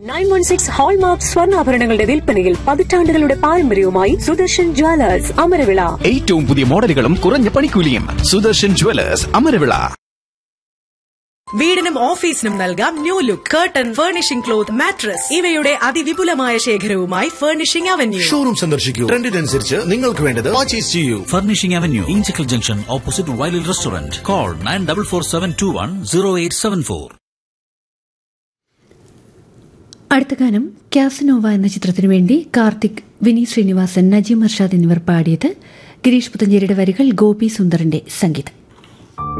Nine one six hallmark സ്വർണ്ണാഭരണങ്ങളുടെ വിൽപ്പനയിൽ പതിറ്റാണ്ടുകളുടെ പാരമ്പര്യവുമായി സുദർശൻ ജ്വല്ലേഴ്സ് അമരവിള ഏറ്റവും പുതിയ മോഡലുകളും കുറഞ്ഞ പണിക്കൂലിയും സുദർശൻ ജുവലേഴ്സ് അമരവിള വീടിനും ഓഫീസിനും നൽകാം new look curtain furnishing cloth mattress ഇവയുടെ അതിവിപുലമായ ശേഖരവുമായി ഫർണിഷിംഗ് അവന്യൂ ഷോറൂം സന്ദർശിക്കൂ ട്രെൻഡിനനുസരിച്ച് നിങ്ങൾക്ക് വേണ്ടത് പർച്ചേസ് ചെയ്യൂ Furnishing Avenue, Inchicle Junction, opposite Wiley Restaurant. Call 9447210874. അടുത്ത ഗാനം ക്യാസനോവ എന്ന ചിത്രത്തിനു വേണ്ടി കാർത്തിക് വിനീത് ശ്രീനിവാസൻ നജീം അർഷാദ് എന്നിവർ പാടിയത് ഗിരീഷ് പുത്തഞ്ചേരിയുടെ വരികൾ ഗോപി സുന്ദറിന്റെ സംഗീതം